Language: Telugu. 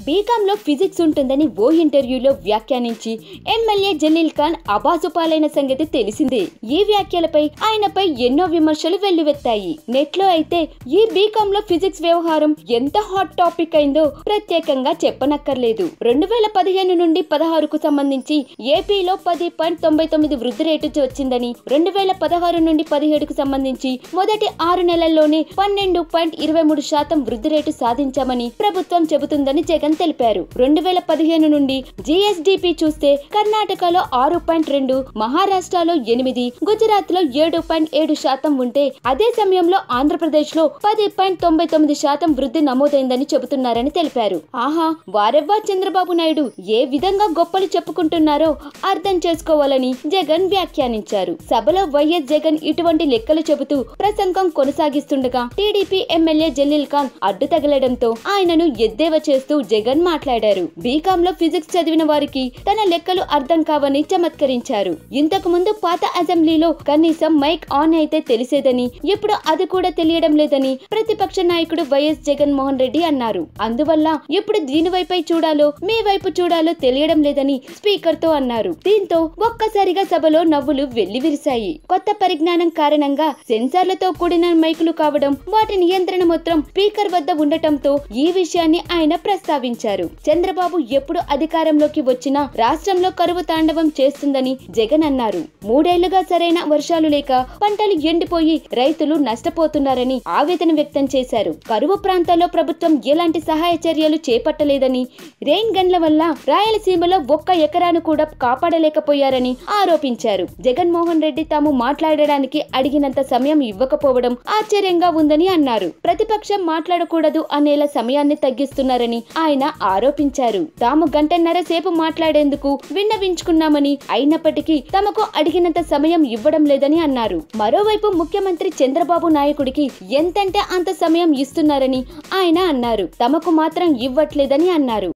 బీకామ్ లో ఫిజిక్స్ ఉంటుందని ఓ ఇంటర్వ్యూలో వ్యాఖ్యానించి ఎమ్మెల్యే జలీల్ ఖాన్ అబాసుపాలైన సంగతి తెలిసిందే ఈ వ్యాఖ్యలపై ఆయనపై ఎన్నో విమర్శలు వెల్లువెత్తాయి నెట్ లో అయితే ఈ బీకామ్ లో ఫిజిక్స్ వ్యవహారం ఎంత హాట్ టాపిక్ అయిందో ప్రత్యేకంగా చెప్పనక్కర్లేదు రెండు వేల పదిహేను నుండి పదహారుకు సంబంధించి ఏపీలో పది పాయింట్ తొంభై తొమ్మిది వృద్ధి రేటు వచ్చిందని రెండు వేల పదహారు నుండి పదిహేడుకు సంబంధించి మొదటి ఆరు నెలల్లోనే పన్నెండు పాయింట్ ఇరవై మూడు శాతం వృద్ధి రేటు సాధించామని ప్రభుత్వం చెబుతుందని జగన్ తెలిపారు రెండు వేల పదిహేను నుండి జీఎస్డిపి చూస్తే కర్ణాటకలో ఆరు పాయింట్ రెండు మహారాష్ట్రలో ఎనిమిది గుజరాత్ లో ఏడు పాయింట్ ఏడు శాతం ఉంటే అదే సమయంలో ఆంధ్రప్రదేశ్ లో పది పాయింట్ తొంభై తొమ్మిది శాతం వృద్ధి నమోదైందని చెబుతున్నారని తెలిపారు ఆహా వారెవ్వా చంద్రబాబు నాయుడు ఏ విధంగా గొప్పలు చెప్పుకుంటున్నారో అర్థం చేసుకోవాలని జగన్ వ్యాఖ్యానించారు సభలో వైఎస్ జగన్ ఇటువంటి లెక్కలు చెబుతూ ప్రసంగం కొనసాగిస్తుండగా టీడీపీ ఎమ్మెల్యే జలీల్ ఖాన్ అడ్డు తగలడంతో ఆయనను ఎద్దేవా చేస్తూ జగన్ మాట్లాడారు బీకామ్ లో ఫిజిక్స్ చదివిన వారికి తన లెక్కలు అర్థం కావని చమత్కరించారు ఇంతకు ముందు పాత అసెంబ్లీలో కనీసం మైక్ ఆన్ అయితే తెలిసేదని ఇప్పుడు అది కూడా తెలియడం లేదని ప్రతిపక్ష నాయకుడు వైఎస్ జగన్ మోహన్ రెడ్డి అన్నారు అందువల్ల ఇప్పుడు దీని వైపై చూడాలో మీ వైపు చూడాలో తెలియడం లేదని స్పీకర్ తో అన్నారు దీంతో ఒక్కసారిగా సభలో నవ్వులు వెల్లివిరిశాయి కొత్త పరిజ్ఞానం కారణంగా సెన్సార్లతో కూడిన మైకులు కావడం వాటి నియంత్రణ మొత్తం స్పీకర్ వద్ద ఉండటంతో ఈ విషయాన్ని ఆయన ప్రస్తావించారు చంద్రబాబు ఎప్పుడు అధికారంలోకి వచ్చినా రాష్ట్రంలో కరువు తాండవం చేస్తుందని జగన్ అన్నారు మూడేళ్లుగా సరైన వర్షాలు లేక పంటలు ఎండిపోయి రైతులు నష్టపోతున్నారని ఆవేదన వ్యక్తం చేశారు కరువు ప్రాంతాల్లో ప్రభుత్వం ఎలాంటి సహాయ చర్యలు చేపట్టలేదని రెయిన్ గన్ల వల్ల రాయలసీమలో ఒక్క ఎకరాను కూడా కాపాడలేకపోయారని ఆరోపించారు జగన్మోహన్ రెడ్డి తాము మాట్లాడడానికి అడిగినంత సమయం ఇవ్వకపోవడం ఆశ్చర్యంగా ఉందని అన్నారు ప్రతిపక్షం మాట్లాడకూడదు అనేలా సమయాన్ని తగ్గిస్తున్నారని ఆయన ఆరోపించారు తాము గంటన్నర సేపు మాట్లాడేందుకు విన్నవించుకున్నామని అయినప్పటికీ తమకు అడిగినంత సమయం ఇవ్వడం లేదని అన్నారు మరోవైపు ముఖ్యమంత్రి చంద్రబాబు నాయకుడికి ఎంతంటే అంత సమయం ఇస్తున్నారని ఆయన అన్నారు తమకు మాత్రం ఇవ్వట్లేదని అన్నారు